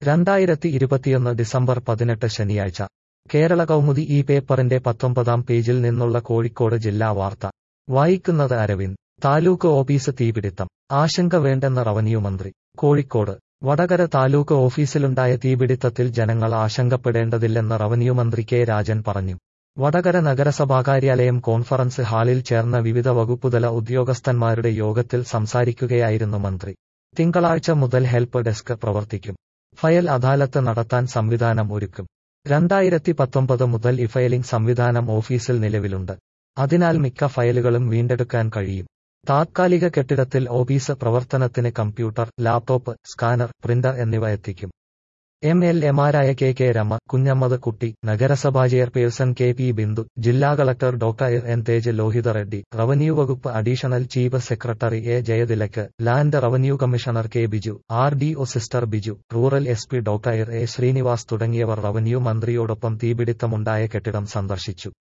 രണ്ടായിരത്തി ഇരുപത്തിയൊന്ന് ഡിസംബർ പതിനെട്ട് ശനിയാഴ്ച കേരള കൗമുദി ഈ പേപ്പറിന്റെ പത്തൊമ്പതാം പേജിൽ നിന്നുള്ള കോഴിക്കോട് ജില്ലാ വാർത്ത വായിക്കുന്നത് അരവിന്ദ് താലൂക്ക് ഓഫീസ് തീപിടിത്തം ആശങ്ക വേണ്ടെന്ന് റവന്യൂ മന്ത്രി കോഴിക്കോട് വടകര താലൂക്ക് ഓഫീസിലുണ്ടായ തീപിടിത്തത്തിൽ ജനങ്ങൾ ആശങ്കപ്പെടേണ്ടതില്ലെന്ന് റവന്യൂ മന്ത്രി കെ രാജൻ പറഞ്ഞു വടകര നഗരസഭാ കാര്യാലയം കോൺഫറൻസ് ഹാളിൽ ചേർന്ന വിവിധ വകുപ്പുതല ഉദ്യോഗസ്ഥന്മാരുടെ യോഗത്തിൽ സംസാരിക്കുകയായിരുന്നു മന്ത്രി തിങ്കളാഴ്ച മുതൽ ഹെൽപ്പ് ഡെസ്ക് പ്രവർത്തിക്കും ഫയൽ അദാലത്ത് നടത്താൻ സംവിധാനം ഒരുക്കും രണ്ടായിരത്തി പത്തൊമ്പത് മുതൽ ഇഫയലിംഗ് സംവിധാനം ഓഫീസിൽ നിലവിലുണ്ട് അതിനാൽ മിക്ക ഫയലുകളും വീണ്ടെടുക്കാൻ കഴിയും താത്കാലിക കെട്ടിടത്തിൽ ഓഫീസ് പ്രവർത്തനത്തിന് കമ്പ്യൂട്ടർ ലാപ്ടോപ്പ് സ്കാനർ പ്രിന്റർ എന്നിവ എത്തിക്കും എം എൽ എമാരായ കെ കെ രമ കുഞ്ഞമ്മദ് കുട്ടി നഗരസഭാ ചെയർപേഴ്സൺ കെ പി ബിന്ദു ജില്ലാ collector doctor N Tej Lohitha Reddy revenue വകുപ്പ് additional chief secretary A Jayathilak land revenue commissioner K Biju R D O sister Biju rural S P doctor A Sreenivas തുടങ്ങിയവർ revenue മന്ത്രിയോടൊപ്പം തീപിടിത്തമുണ്ടായ കെട്ടിടം സന്ദർശിച്ചു